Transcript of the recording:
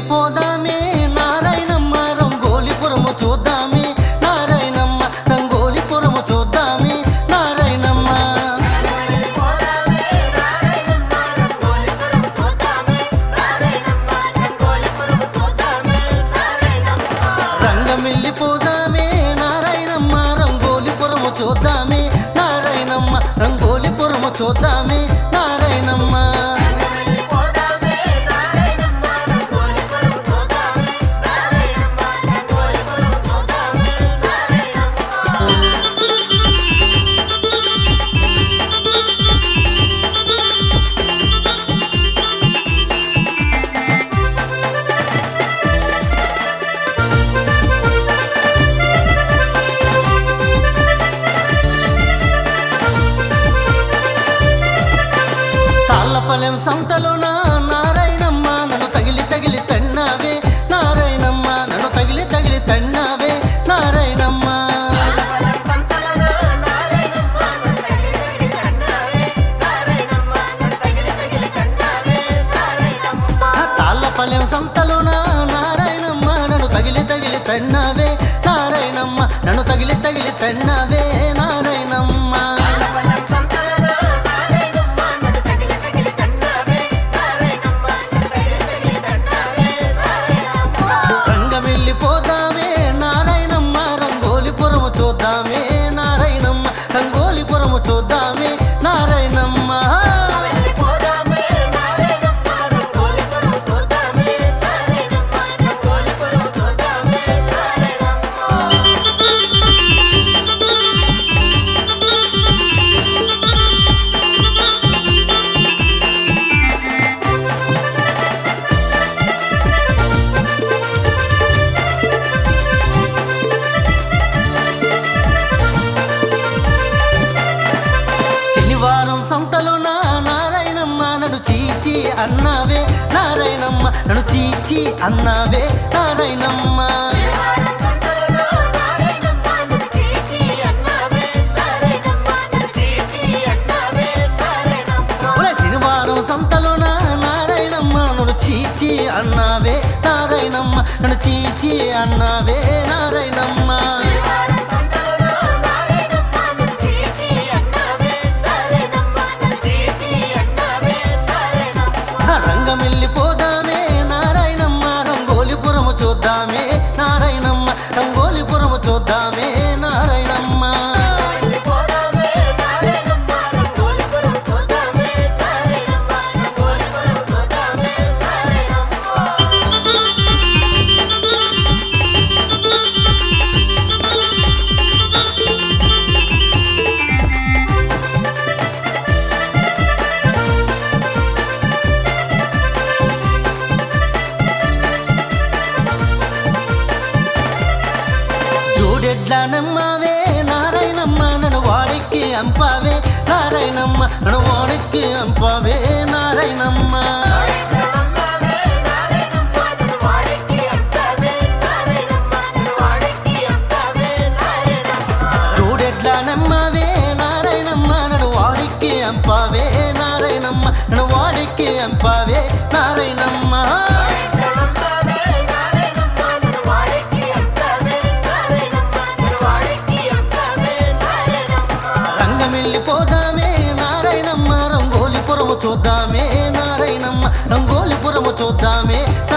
వెళ్ళిపోదామే నారాయణమ్మ రంగోలిపురము చూద్దామే నారాయణమ్మ రంగోలిపురము చూద్దామే నారాయణమ్మ రంగం వెళ్ళిపోదామే నారాయణమ్మ రంగోలిపురము చూద్దామే నారాయణమ్మ రంగోలిపురము చూద్దామే నారాయణమ్మ తాళ్ళపల్లెం సంతలో నా నారాయణమ్మ నన్ను తగిలి తగిలి తన్నావే నారాయణమ్మ నన్ను తగిలి తగిలి తన్నావే నారాయణమ్మ ఆ తాళ్ళపల్లెం సంతలో నా నారాయణమ్మ నన్ను తగిలి తగిలి తన్నావే నారాయణమ్మ నన్ను తగిలి తగిలి తన్నావే నారాయణమ్మ రంగం వెళ్ళిపోదామే నారాయణమ్మ రంగోలిపురము చూద్దామే నారాయణమ్మ రంగోలిపురము చూద్దామే నారాయణమ్మ శనివారం సంతలో నా నారాయణమ్మ నన్ను చీచి అన్నావే నారాయణమ్మ నన్ను చీచి అన్నావే నారాయణమ్మ ఒలే శనివారం సంతలో నా నారాయణమ్మ నన్ను చీచి అన్నావే నారాయణమ్మ నన్ను చీచి అన్నావే నారాయణమ్మ ఆ రంగం వెళ్ళిపోదామే నారాయణమ్మ రంగోలిపురము చూద్దామే నారాయణమ్మ రంగోలిపురము చూద్దామే నారాయణమ్మ జోడెడ్లనమ్మవే నారాయణమ్మ నన్ను వాడికి అంపావే నారాయణమ్మ నన్ను వాడికి అంపావే నారాయణమ్మ జోడెడ్లనమ్మవే నారాయణమ్మ నన్ను వాడికి అంపావే నారాయణమ్మ నన్ను వాడికి అంపావే నారాయణమ్మ రంగం వెళ్ళిపోదామే నారాయణమ్మ రంగోలిపురము చూద్దామే నారాయణమ్మ రంగోలిపురము చూద్దామే